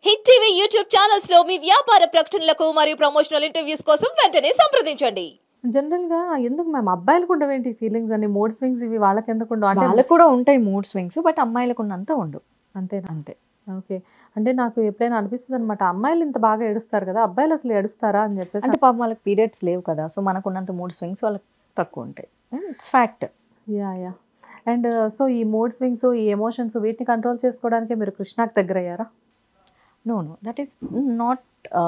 Hit TV YouTube channels లో మీ వ్యాపార ప్రకటనలకు మరియు ప్రమోషనల్ ఇంటర్వ్యూస్ కోసం వెంటనే సంప్రదించండి జనరల్గా ఎందుకు మ్యామ్ అబ్బాయిలకు ఉండవేంటి ఫీలింగ్స్ అని మూడ్ స్వింగ్స్ ఇవి వాళ్ళకి ఎందుకు ఉండవు అంటే వాళ్ళకు కూడా ఉంటాయి మూడ్ స్వింగ్స్ బట్ అమ్మాయిలకు ఉన్నంత ఉండు అంతేనా అంతే ఓకే అంటే నాకు ఎప్పుడైనా అనిపిస్తుంది అనమాట అమ్మాయిలు ఇంత బాగా ఏడుస్తారు కదా అబ్బాయిలు అసలు ఏడుస్తారా అని చెప్పేసి అంటే పాపం వాళ్ళకి పీరియడ్స్ లేవు కదా సో మనకు ఉన్నంత మూడ్ స్వింగ్స్ వాళ్ళకి తక్కువ ఉంటాయి it's fact yeah yeah and so ఈ మూడ్ స్వింగ్స్ ఈ ఎమోషన్స్ వీటిని కంట్రోల్ చేసుకోవడానికి మీరు కృష్ణాకి దగ్గర అయ్యారా no no that is not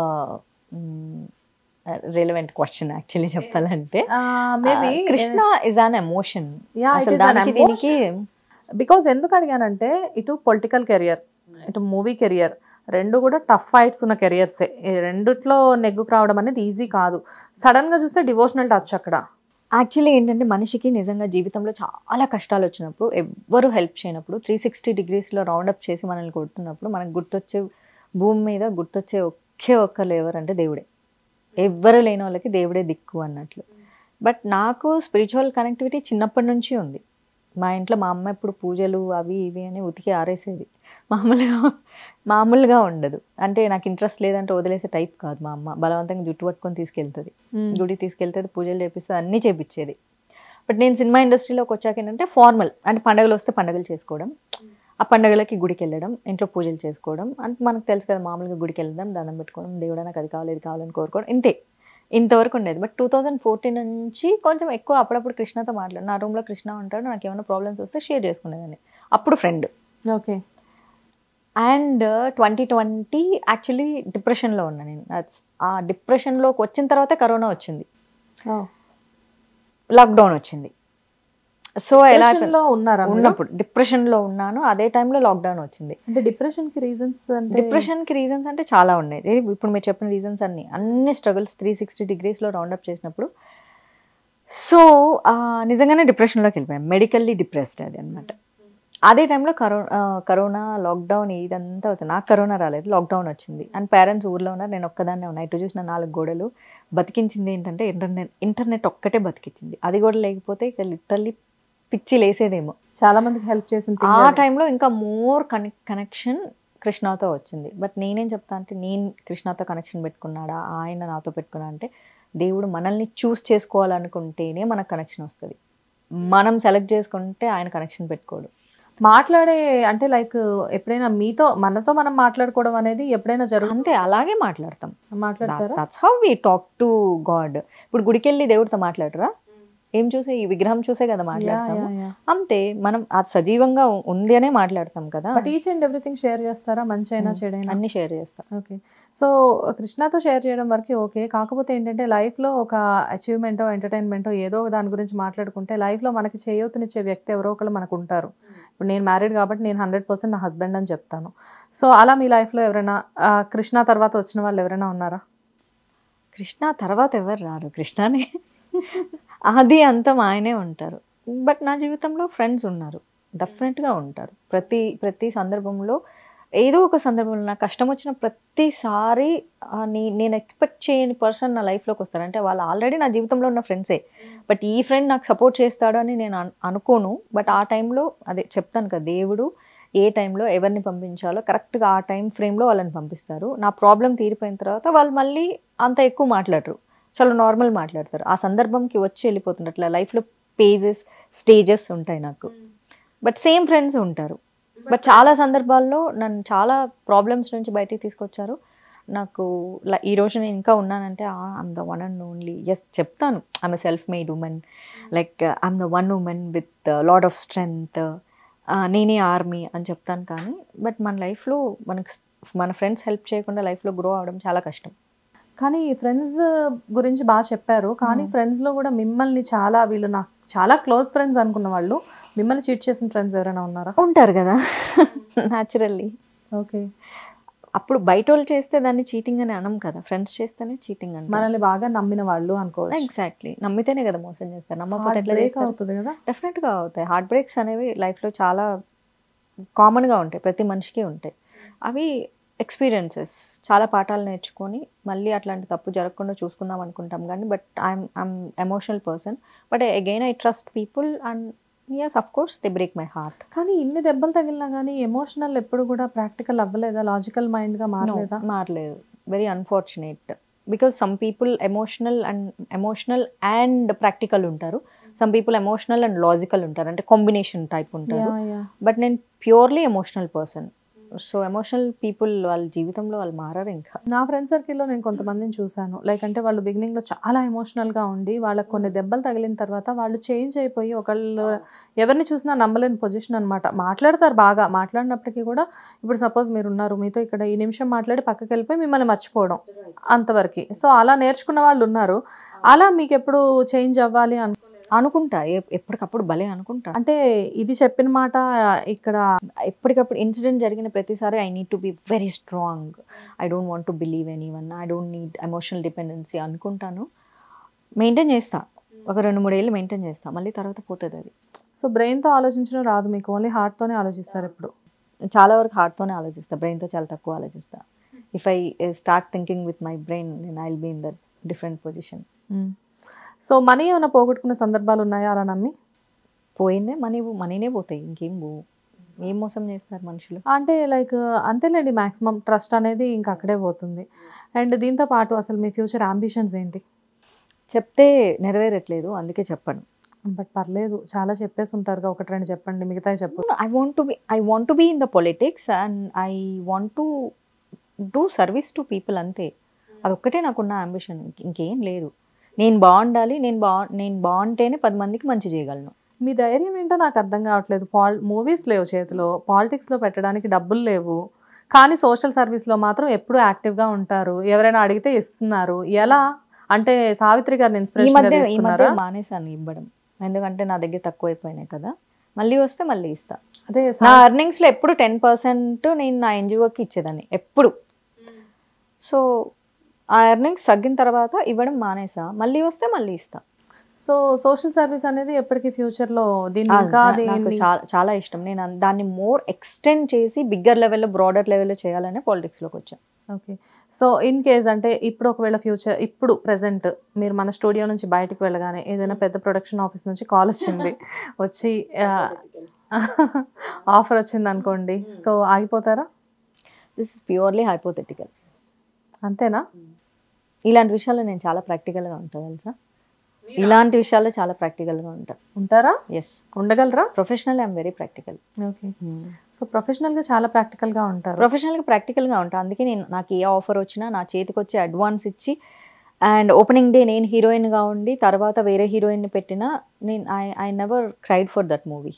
relevant question actually చెప్పాలంటే maybe Uh, Krishna is an emotion Yeah, it is an emotion. Because ఎందుకు అడిగానంటే ఇటు పొలిటికల్ కెరియర్ ఇటు మూవీ కెరియర్ రెండు కూడా టఫ్ ఫైట్స్ ఉన్న కెరియర్సే ఈ రెండిట్లో నెగ్గుకు రావడం అనేది ఈజీ కాదు సడన్ గా చూస్తే డివోషనల్ టచ్ అక్కడ యాక్చువల్లీ ఏంటంటే మనిషికి నిజంగా జీవితంలో చాలా కష్టాలు వచ్చినప్పుడు ఎవ్వరు హెల్ప్ చేయనప్పుడు త్రీ సిక్స్టీ డిగ్రీస్లో రౌండప్ చేసి మనల్ని కొడుతున్నప్పుడు మనకు గుర్తొచ్చే భూమి మీద గుర్తొచ్చే ఒకే ఒక్కరు ఎవరంటే దేవుడే ఎవ్వరు లేని వాళ్ళకి దేవుడే దిక్కు అన్నట్లు బట్ నాకు స్పిరిచువల్ కనెక్టివిటీ చిన్నప్పటి నుంచి ఉంది మా ఇంట్లో మా అమ్మ ఇప్పుడు పూజలు అవి ఇవి అని ఉతికి ఆరేసేది మామూలుగా మామూలుగా ఉండదు అంటే నాకు ఇంట్రెస్ట్ లేదంటే వదిలేసే టైప్ కాదు మా అమ్మ బలవంతంగా జుట్టు పట్టుకొని తీసుకెళ్తుంది గుడి తీసుకెళ్తే పూజలు చేపిస్తే అన్నీ చేపించేది బట్ నేను సినిమా ఇండస్ట్రీలోకి వచ్చాక ఏంటంటే ఫార్మల్ అంటే పండగలు వస్తే పండగలు చేసుకోవడం ఆ పండగలకి గుడికి వెళ్ళడం ఇంట్లో పూజలు చేసుకోవడం అంటే మనకు తెలుసు కదా మామూలుగా గుడికి వెళ్దాం దండం పెట్టుకోవడం దేవుడా నాకు అది కావాలి ఇది కావాలని కోరుకోవడం ఇంతే ఇంతవరకు ఉండేది బట్ టూ థౌజండ్ ఫోర్టీన్ నుంచి కొంచెం ఎక్కువ అప్పుడప్పుడు కృష్ణతో మాట్లాడు నా రూమ్లో కృష్ణ ఉంటాడు నాకు ఏమైనా ప్రాబ్లమ్స్ వస్తే షేర్ చేసుకునేదాన్ని అప్పుడు friend okay and twenty twenty actually డిప్రెషన్లో ఉన్నా నేను That's- ఆ డిప్రెషన్లోకి వచ్చిన తర్వాత కరోనా వచ్చింది లాక్డౌన్ వచ్చింది సో ఎలా లో ఉన్నారా మీరు? ఉన్నప్పుడు డిప్రెషన్ లో ఉన్నాను అదే టైంలో లాక్డౌన్ వచ్చింది అంటే డిప్రెషన్ కి రీజన్స్ అంటే డిప్రెషన్ కి రీజన్స్ అంటే చాలా ఉన్నాయి ఏ, ఇప్పుడు మీరు చెప్పిన రీజన్స్ అన్ని అన్ని స్ట్రగుల్స్ త్రీ సిక్స్టీ డిగ్రీస్ లో రౌండప్ చేసినప్పుడు సో నిజంగానే డిప్రెషన్లోకి వెళ్ళిపోయాం మెడికల్లీ డిప్రెస్డ్ అది అనమాట అదే టైంలో కరోనా కరోనా లాక్డౌన్ ఇదంతా అవుతుంది నాకు కరోనా రాలేదు లాక్డౌన్ వచ్చింది అండ్ పేరెంట్స్ ఊర్లో ఉన్నారు నేను ఒక్కదాన్నే ఉన్నా ఇటు చూసిన నాలుగు గోడలు బతికించింది ఏంటంటే ఇంటర్నెట్ ఇంటర్నెట్ ఒక్కటే బతికించింది అది కూడా లేకపోతే ఇక లిటరల్లీ పిచ్చి లేసేదేమో చాలా మందికి హెల్ప్ చేసిన thing ఆ అది. టైంలో ఇంకా మోర్ కనెక్ కనెక్షన్ కృష్ణతో వచ్చింది బట్ నేనేం చెప్తా అంటే నేను కృష్ణతో కనెక్షన్ పెట్టుకున్నాడా ఆయన నాతో పెట్టుకున్నా అంటే దేవుడు మనల్ని చూస్ చేసుకోవాలనుకుంటేనే మనకు కనెక్షన్ వస్తుంది మనం సెలెక్ట్ చేసుకుంటే ఆయన కనెక్షన్ పెట్టుకోడు మాట్లాడే అంటే లైక్ ఎప్పుడైనా మీతో మనతో మనం మాట్లాడుకోవడం అనేది ఎప్పుడైనా జరుగు అంతే అలాగే మాట్లాడతాం మాట్లాడతారా that's how we talk to God ఇప్పుడు గుడికి వెళ్ళి దేవుడితో మాట్లాడరా ఏం చూసి ఈ విగ్రహం చూసే కదా మాట్లాడతాము అంతే మనం అది సజీవంగా ఉంది అనే మాట్లాడతాం కదా but each and everything share చేస్తారా మంచి అయినా చెడైనా అన్ని షేర్ చేస్తాం ఓకే సో కృష్ణతో షేర్ చేయడం వరకు ఓకే కాకపోతే ఏంటంటే లైఫ్లో ఒక అచీవ్మెంటో ఎంటర్టైన్మెంటో ఏదో ఒక దాని గురించి మాట్లాడుకుంటే లైఫ్లో మనకి చేయూతనిచ్చే వ్యక్తి ఎవరో ఒకరు మనకు ఉంటారు ఇప్పుడు నేను మ్యారీడ్ కాబట్టి నేను హండ్రెడ్ పర్సెంట్ నా హస్బెండ్ అని చెప్తాను సో అలా మీ లైఫ్లో ఎవరైనా ఆ, కృష్ణ తర్వాత వచ్చిన వాళ్ళు ఎవరైనా ఉన్నారా కృష్ణ తర్వాత ఎవరు రారు కృష్ణనే అది అంతం ఆయనే ఉంటారు బట్ నా జీవితంలో ఫ్రెండ్స్ ఉన్నారు డెఫినెట్గా ఉంటారు ప్రతి ప్రతి సందర్భంలో ఏదో ఒక సందర్భంలో నాకు కష్టం వచ్చిన ప్రతిసారి ఆ, నే- నేను ఎక్స్పెక్ట్ చేయని పర్సన్ నా లైఫ్లోకి వస్తారు అంటే వాళ్ళు ఆల్రెడీ నా జీవితంలో ఉన్న ఫ్రెండ్సే బట్ ఈ ఫ్రెండ్ నాకు సపోర్ట్ చేస్తాడు అని నేను అను- అనుకోను బట్ ఆ టైంలో అదే చెప్తాను కదా దేవుడు ఏ టైంలో ఎవరిని పంపించాలో కరెక్ట్గా ఆ టైం ఫ్రేమ్లో వాళ్ళని పంపిస్తారు నా ప్రాబ్లం తీరిపోయిన తర్వాత వాళ్ళు మళ్ళీ అంత ఎక్కువ మాట్లాడరు చాలా నార్మల్ మాట్లాడతారు ఆ సందర్భంకి వచ్చి వెళ్ళిపోతుంటారు అట్లా లైఫ్లో పేజెస్ స్టేజెస్ ఉంటాయి నాకు బట్ సేమ్ ఫ్రెండ్స్ ఉంటారు బట్ చాలా సందర్భాల్లో నన్ను చాలా ప్రాబ్లమ్స్ నుంచి బయటికి తీసుకొచ్చారు నాకు ల- ఈ రోజు నేను ఇంకా ఉన్నానంటే I'm the one and only yes చెప్తాను I'm self made woman like I'm the one woman with lot of strength నేనే ఆర్మీ అని చెప్తాను కానీ బట్ మన లైఫ్లో మనకి స్- మన ఫ్రెండ్స్ హెల్ప్ చేయకుండా లైఫ్లో గ్రో అవడం చాలా కష్టం కానీ ఫ్రెండ్స్ గురించి బాగా చెప్పారు కానీ ఫ్రెండ్స్ లో కూడా మిమ్మల్ని చాలా వీళ్ళు నాకు చాలా క్లోజ్ ఫ్రెండ్స్ అనుకున్న వాళ్ళు మిమ్మల్ని చీట్ చేసిన ఫ్రెండ్స్ ఎవరైనా ఉన్నారా ఉంటారు కదా న్యాచురల్లీ ఓకే అప్పుడు బయట వాళ్ళు చేస్తే దాన్ని చీటింగ్ అని అనం కదా ఫ్రెండ్స్ చేస్తేనే చీటింగ్ అంటే మనల్ని బాగా నమ్మిన వాళ్ళు అనుకోవచ్చు ఎగ్జాక్ట్లీ నమ్మితేనే కదా మోసం చేస్తారు నమ్మకపోతే Heart ఎట్లా break చేస్తారు అవుతుంది కదా డెఫినెట్గా అవుతాయి హార్ట్ బ్రేక్స్ అనేవి లైఫ్లో చాలా కామన్గా ఉంటాయి ప్రతి మనిషికి ఉంటాయి అవి ఎక్స్పీరియన్సెస్ చాలా పాఠాలు నేర్చుకొని మళ్ళీ అట్లాంటి తప్పు జరగకుండా చూసుకుందాం అనుకుంటాం కానీ but I'm I'm emotional person but again I trust people and yes of course they break my heart కానీ ఇన్ని దెబ్బలు తగిలినా కానీ ఎమోషనల్ ఎప్పుడు కూడా ప్రాక్టికల్ అవ్వలేదా లాజికల్ మైండ్ గా మారలేదా మారలేదు very unfortunate because some people emotional and emotional and practical ఉంటారు some people emotional and logical ఉంటారు అంటే కాంబినేషన్ టైప్ ఉంటారు Yeah, yeah. బట్ నేను purely emotional person so emotional people వాళ్ళ జీవితంలో వాళ్ళు మారారు ఇంకా నా ఫ్రెండ్ సర్కిల్లో నేను కొంతమందిని చూశాను లైక్ అంటే వాళ్ళు బిగినింగ్ లో చాలా ఎమోషనల్ గా ఉండి వాళ్ళకి కొన్ని దెబ్బలు తగిలిన తర్వాత వాళ్ళు చేంజ్ అయిపోయి ఒకళ్ళు ఎవరిని చూసినా నమ్మలేని పొజిషన్ అన్నమాట మాట్లాడతారు బాగా మాట్లాడినప్పటికీ కూడా ఇప్పుడు సపోజ్ మీరు ఉన్నారు మీతో ఇక్కడ ఈ నిమిషం మాట్లాడి పక్కకి వెళ్ళిపోయి మిమ్మల్ని మర్చిపోవడం అంతవరకు సో అలా నేర్చుకున్న వాళ్ళు ఉన్నారు అలా మీకు ఎప్పుడు చేంజ్ అవ్వాలి అను అనుకుంటా ఎ- ఎప్పటికప్పుడు భలే అనుకుంటా అంటే ఇది చెప్పిన మాట ఇక్కడ ఎప్పటికప్పుడు ఇన్సిడెంట్ జరిగిన ప్రతిసారి I need to be very strong I don't want to believe anyone I don't need emotional dependency అనుకుంటాను మెయింటైన్ చేస్తా ఒక రెండు మూడు ఏళ్ళు మెయింటైన్ చేస్తా మళ్ళీ తర్వాత పోతుంది అది సో బ్రెయిన్తో ఆలోచించడం రాదు మీకు ఓన్లీ హార్ట్తోనే ఆలోచిస్తారు ఇప్పుడు చాలా వరకు హార్ట్తోనే ఆలోచిస్తా బ్రెయిన్తో చాలా తక్కువ ఆలోచిస్తా if I start thinking with my brain నేను I will be in that different position so money ఏమైనా పోగొట్టుకున్న సందర్భాలు ఉన్నాయా అలా నమ్మి పోయిందే మనీ మనీనే పోతాయి ఇంకేం పోవు ఏం మోసం చేస్తారు మనుషులు అంటే లైక్ అంతేలేండి మాక్సిమం ట్రస్ట్ అనేది ఇంకా అక్కడే పోతుంది అండ్ దీంతో పాటు అసలు మీ ఫ్యూచర్ అంబిషన్స్ ఏంటి చెప్తే నెరవేరట్లేదు అందుకే చెప్పను బట్ పర్లేదు చాలా చెప్పేసి ఉంటారుగా ఒకటి రెండు చెప్పండి మిగతా చెప్పు I want to be I want to be in the politics and I want to do service to people అంతే అదొక్కటే నాకున్న అంబిషన్ ఇంకేం లేదు నేను బాగుండాలి నేను బా నేను బాగుంటేనే పది మందికి మంచి చేయగలను మీ ధైర్యం ఏంటో నాకు అర్థం కావట్లేదు పాల్ మూవీస్ లేవు చేతిలో పాలిటిక్స్లో పెట్టడానికి డబ్బులు లేవు కానీ సోషల్ సర్వీస్లో మాత్రం ఎప్పుడూ యాక్టివ్గా ఉంటారు ఎవరైనా అడిగితే ఇస్తున్నారు ఎలా అంటే సావిత్రి గారిని ఈ ఇన్స్పిరేషన్ మధ్య ఈ మధ్య తీసుకున్నారా మానేసాను ఇవ్వడం ఎందుకంటే నా దగ్గర తక్కువ అయిపోయినాయి కదా మళ్ళీ వస్తే మళ్ళీ ఇస్తా అదే నా earnings లో ఎప్పుడు టెన్ పర్సెంట్ నేను నా ఎన్జిఓకి ఇచ్చేదాన్ని ఎప్పుడు సో ఆ ఎర్నింగ్స్ తగ్గిన తర్వాత ఇవ్వడం మానేసా మళ్ళీ వస్తే మళ్ళీ ఇస్తా సో సోషల్ సర్వీస్ అనేది ఎప్పటికీ ఫ్యూచర్ లో దీన్ని ఆ, ఇంకా నా- నాకు దీన్ని చాలా చాలా ఇష్టం నేను అన్- దాన్ని మోర్ ఎక్స్టెండ్ చేసి బిగ్గర్ లెవెల్లో బ్రాడర్ లెవెల్లో చేయాలనే పాలిటిక్స్లోకి వచ్చాను ఓకే సో ఇన్ కేస్ అంటే ఇప్పుడు ఒకవేళ ఫ్యూచర్ ఇప్పుడు ప్రెసెంట్ మీరు మన స్టూడియో నుంచి బయటకు వెళ్ళగానే ఏదైనా పెద్ద ప్రొడక్షన్ ఆఫీస్ నుంచి కాల్ వచ్చింది వచ్చి ఆఫర్ వచ్చింది అనుకోండి సో ఆగిపోతారా దిస్ ఇస్ ప్యూర్లీ హైపోథెటికల్ అంతేనా ఇలాంటి విషయాల్లో నేను చాలా ప్రాక్టికల్గా ఉంటాను తెలుసా ఇలాంటి విషయాల్లో చాలా ప్రాక్టికల్గా ఉంటాను ఉంటారా ఎస్ ఉండగలరా professional I'm very practical okay so professional గా చాలా ప్రాక్టికల్ గా ఉంటారు ప్రొఫెషనల్గా ప్రాక్టికల్గా ఉంటాను అందుకే నేను నాకు ఏ ఆఫర్ వచ్చినా నా చేతికి వచ్చి అడ్వాన్స్ ఇచ్చి అండ్ ఓపెనింగ్ డే నేను హీరోయిన్గా ఉండి తర్వాత వేరే హీరోయిన్ని పెట్టినా నేను I I never cried for that movie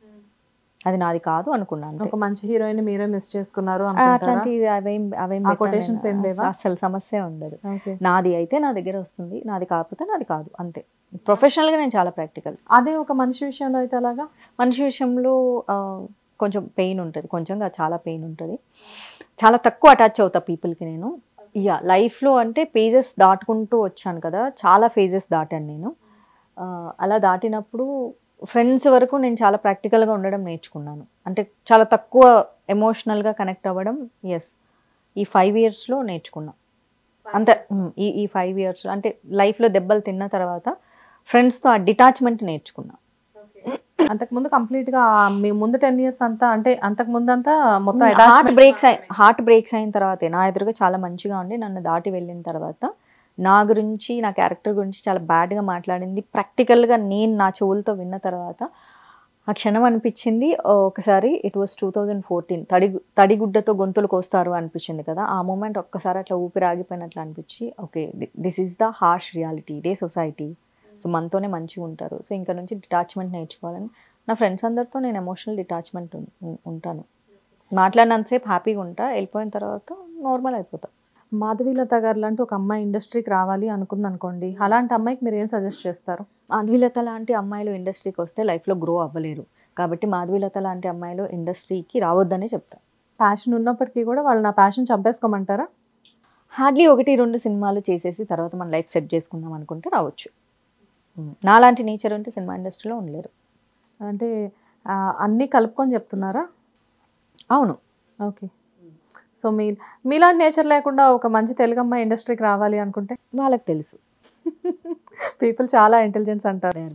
అది నాది కాదు అనుకున్నాను ఒక మంచి హీరోయిన్ మీరే మిస్ చేసుకున్నారు అనుకుంటారా అట్లాంటి అవేం అవేం ఆ పెట్టను quotations నేను. ఏం లేవా? అసలు సమస్య ఉండదు ఓకే నాది అయితే నా దగ్గర వస్తుంది నాది కాకపోతే నాది కాదు అంతే ప్రొఫెషనల్గా నేను చాలా ప్రాక్టికల్ అదే ఒక మనిషి విషయంలో అయితే అలాగా మనిషి విషయంలో ఆ, కొంచెం పెయిన్ ఉంటుంది కొంచెం కాదు, చాలా పెయిన్ ఉంటుంది చాలా తక్కువ అటాచ్ అవుతా పీపుల్కి నేను యా లైఫ్లో అంటే పేజెస్ దాటుకుంటూ వచ్చాను కదా చాలా ఫేజెస్ దాటాను నేను ఆ, అలా దాటినప్పుడు ఫ్రెండ్స్ వరకు నేను చాలా ప్రాక్టికల్గా ఉండడం నేర్చుకున్నాను అంటే చాలా తక్కువ ఎమోషనల్గా కనెక్ట్ అవ్వడం ఎస్ ఈ ఫైవ్ ఇయర్స్లో నేర్చుకున్నా అంతే ఉమ్, ఈ ఈ ఫైవ్ ఇయర్స్ అంటే లైఫ్లో దెబ్బలు తిన్న తర్వాత ఫ్రెండ్స్తో ఆ డిటాచ్మెంట్ నేర్చుకున్నా అంతకు ముందు కంప్లీట్ గా మీ ముందు టెన్ ఇయర్స్ అంతా అంటే అంతకు ముందు అంతా మొత్తం heart attachment breaks heart breaks అయిన తర్వాతే నా ఎదురుగా చాలా మంచిగా ఉండి నన్ను దాటి వెళ్ళిన తర్వాత నా గురించి నా క్యారెక్టర్ గురించి చాలా బ్యాడ్గా మాట్లాడింది ప్రాక్టికల్గా నేను నా చెవులతో విన్న తర్వాత ఆ క్షణం అనిపించింది ఆ, ఒకసారి it was two thousand fourteen తడి తడిగుడ్డతో గొంతులు కోస్తారు అనిపించింది కదా ఆ మూమెంట్ ఒక్కసారి అట్లా ఊపిరి ఆగిపోయినట్లు అనిపించి okay this is the harsh reality ఇదే సొసైటీ సో మనతోనే మంచిగా ఉంటారు సో ఇంకా నుంచి డిటాచ్మెంట్ నేర్చుకోవాలని నా ఫ్రెండ్స్ అందరితో నేను ఎమోషనల్ డిటాచ్మెంట్ ఉంటాను మాట్లాడినంతసేపు హ్యాపీగా ఉంటా వెళ్ళిపోయిన తర్వాత నార్మల్ అయిపోతా మాధవీలత గారు లాంటి ఒక అమ్మాయి ఇండస్ట్రీకి రావాలి అనుకుంది అనుకోండి అలాంటి అమ్మాయికి మీరు ఏం సజెస్ట్ చేస్తారు మాధవీలత లాంటి అమ్మాయిలు ఇండస్ట్రీకి వస్తే లైఫ్లో గ్రో అవ్వలేరు కాబట్టి మాధవీలత లాంటి అమ్మాయిలు ఇండస్ట్రీకి రావద్దనే చెప్తా ప్యాషన్ ఉన్నప్పటికీ కూడా వాళ్ళు నా ప్యాషన్ చంపేసుకోమంటారా హార్డ్లీ ఒకటి రెండు సినిమాలు చేసేసి తర్వాత మన లైఫ్ సెట్ చేసుకుందాం అనుకుంటే రావచ్చు ఉమ్. నాలాంటి నేచర్ ఉంటే సినిమా ఇండస్ట్రీలో ఉండలేరు అంటే ఆ, అన్నీ కలుపుకొని చెప్తున్నారా అవును ఓకే సో మీ మీలాంటి నేచర్ లేకుండా ఒక మంచి తెలుగు అమ్మాయి ఇండస్ట్రీకి రావాలి అనుకుంటే వాళ్ళకి తెలుసు పీపుల్ చాలా ఇంటెలిజెన్స్ అంటారు దే ఆర్ వెరీ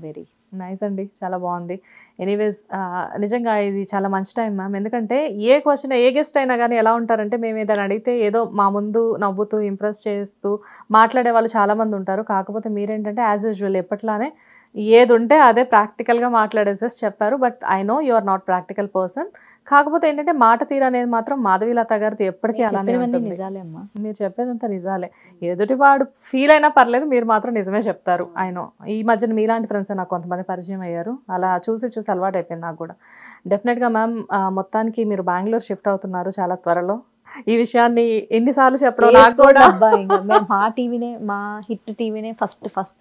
నైస్ అండి చాలా బాగుంది ఎనీవేస్ నిజంగా ఇది చాలా మంచి టైం మ్యామ్ ఎందుకంటే ఏ క్వశ్చన్ ఏ గెస్ట్ అయినా కానీ ఎలా ఉంటారంటే మేము ఏదైనా అడిగితే ఏదో మా ముందు నవ్వుతూ ఇంప్రెస్ చేస్తూ మాట్లాడే వాళ్ళు చాలామంది ఉంటారు కాకపోతే మీరేంటంటే యాజ్ యూజువల్ ఎప్పట్లానే ఏది ఉంటే అదే ప్రాక్టికల్గా మాట్లాడేసేసి చెప్పారు but I know you are not practical person కాకపోతే ఏంటంటే మాట తీరు అనేది మాత్రం మాధవీలత గారితో ఎప్పటికీ అలానే చెప్పినవన్నీ ఉంటుంది నిజాలే అమ్మా మీరు చెప్పేదంతా నిజాలే ఎదుటివాడు ఫీల్ అయినా పర్లేదు మీరు మాత్రం నిజమే చెప్తారు ఆయన ఈ మధ్యన మీలాంటి ఫ్రెండ్స్ నాకు కొంతమంది పరిచయం అయ్యారు అలా చూసి చూసి అలవాటు అయిపోయింది నాకు కూడా డెఫినెట్గా మ్యామ్ మొత్తానికి మీరు బెంగళూరు షిఫ్ట్ అవుతున్నారు చాలా త్వరలో ఈ విషయాన్ని ఎన్నిసార్లు చెప్పడం నాకు కూడా అబ్బా ఇంకా మేము మా టీవీనే మా హిట్ టీవీనే first first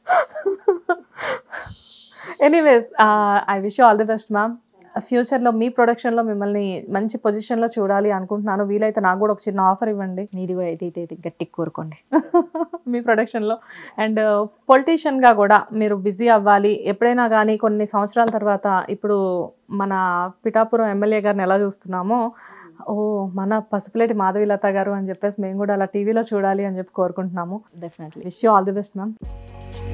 anyways I wish all the best ma'am ఫ్యూచర్లో మీ ప్రొడక్షన్లో మిమ్మల్ని మంచి పొజిషన్లో చూడాలి అనుకుంటున్నాను వీలైతే నాకు కూడా ఒక చిన్న ఆఫర్ ఇవ్వండి నీది కూడా అయితే అయితే గట్టి కోరుకోండి మీ ప్రొడక్షన్లో అండ్ పొలిటీషియన్గా కూడా మీరు బిజీ అవ్వాలి ఎప్పుడైనా కానీ కొన్ని సంవత్సరాల తర్వాత ఇప్పుడు మన పిఠాపురం ఎమ్మెల్యే గారిని ఎలా చూస్తున్నామో ఓ మన పసుపులేటి మాధవీలత గారు అని చెప్పేసి మేము కూడా అలా టీవీలో చూడాలి అని చెప్పి కోరుకుంటున్నాము definitely wish you all the best ma'am